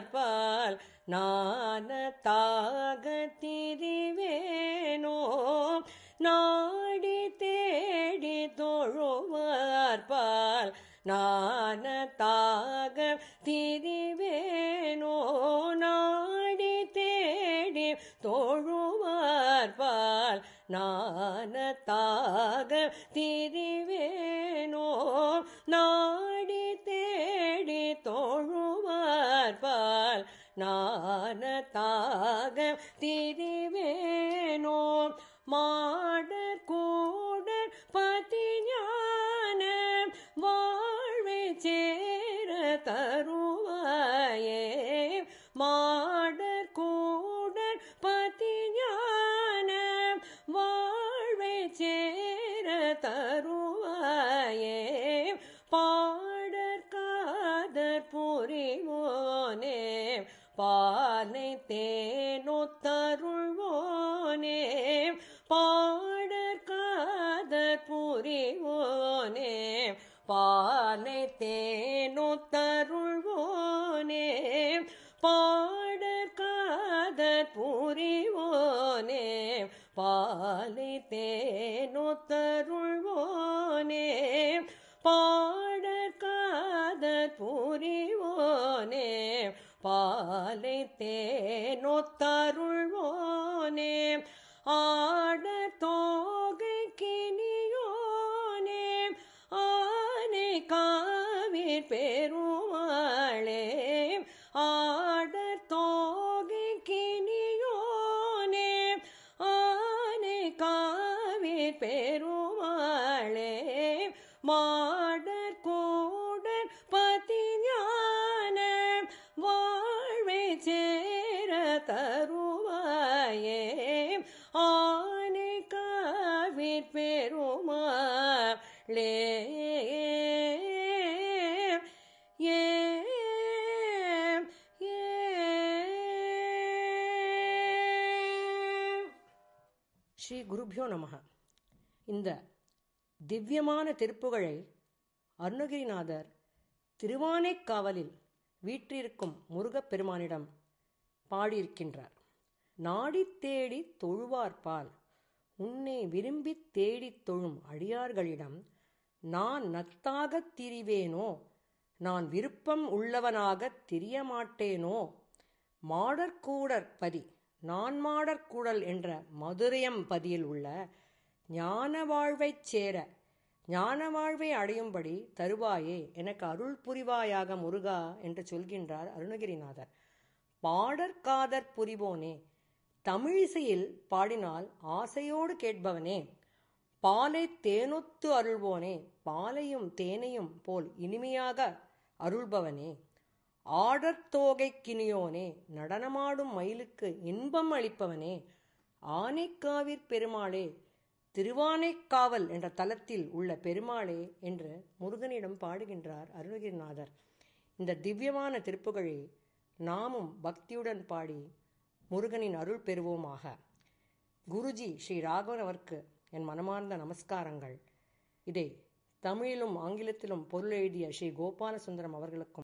தொழுவார்பால் நானத்தாக திரிவேனோ நாடி தேடி தொழுவார்பால் நானத்தாக திரிவேனோ நாடி தேடி தொழுவார்பால் நானத்தாக திரிவேனோ நாடி தேடி தொழுவார்பால் நானத்தாக திரிவேனோ மாடர் கூடர் பதி ஞான வாழ்வை சேர தருவாயே மாடர் கூடர் பதி ஞான வாழ்வை சேர தருவாயே பாடர் காதர் புரிவோனே பாலை தேனொத்தருள்வோனே பாடர் காதர் புரிவோனே பாலை தேனொத்தருள்வோனே பாடர் காதர் புரிவோனே பாலை தேனொத்தருள்வோனே பாடர் காதர் புரிவோனே பாலை தேனொத்தருள்வோனே ஆடர் தோகை கினியோனே ஆனை காவிர் பெருமாளே ஆடர் தோகை கினியோனே ஆனை காவிர் பெருமாளே மாடர் கூடர் பதி ஞான வாழ்வை சேர தருவாயே ஆனை காவிர் பெருமாளே ஏ ஸ்ரீ குருபியோ நமக இந்த திவ்யமான திருப்புகழை அருணகிரிநாதர் திருவானைக்காவலில் வீற்றிருக்கும் முருகப்பெருமானிடம் பாடியிருக்கின்றார் நாடித் தேடி தொழுவார்பால் உன்னை விரும்பித் தேடித் தொழும் அடியார்களிடம் நான் நத்தாகத் திரிவேனோ நான் விருப்பம் உள்ளவனாகத் திரியமாட்டேனோ மாடற்கூடற் பதி நான் மாடற்கூடல் என்ற மதுரையம் பதியில் உள்ள ஞான வாழ்வைச் சேர ஞான வாழ்வை அடையும்படி தருவாயே எனக்கு அருள் புரிவாயாக முருகா என்று சொல்கின்றார் அருணகிரிநாதர் பாடற்காதற் புரிவோனே தமிழிசையில் பாடினால் ஆசையோடு கேட்பவனே பாலை தேனொத்து அருள்வோனே பாலையும் தேனையும் போல் இனிமையாக அருள்பவனே ஆடற்தோகை கினியோனே நடனமாடும் மயிலுக்கு இன்பம் அளிப்பவனே ஆனைக்காவிற் பெருமாளே திருவானைக்காவல் என்ற தலத்தில் உள்ள பெருமாளே என்று முருகனிடம் பாடுகின்றார் அருணகிரிநாதர் இந்த திவ்யமான திருப்புகழை நாமும் பக்தியுடன் பாடி முருகனின் அருள் பெறுவோமாக குருஜி ஸ்ரீ ராகவன் அவருக்கு என் மனமார்ந்த நமஸ்காரங்கள் இதை தமிழிலும் ஆங்கிலத்திலும் பொருள் எழுதிய ஸ்ரீ கோபால சுந்தரம் அவர்களுக்கும்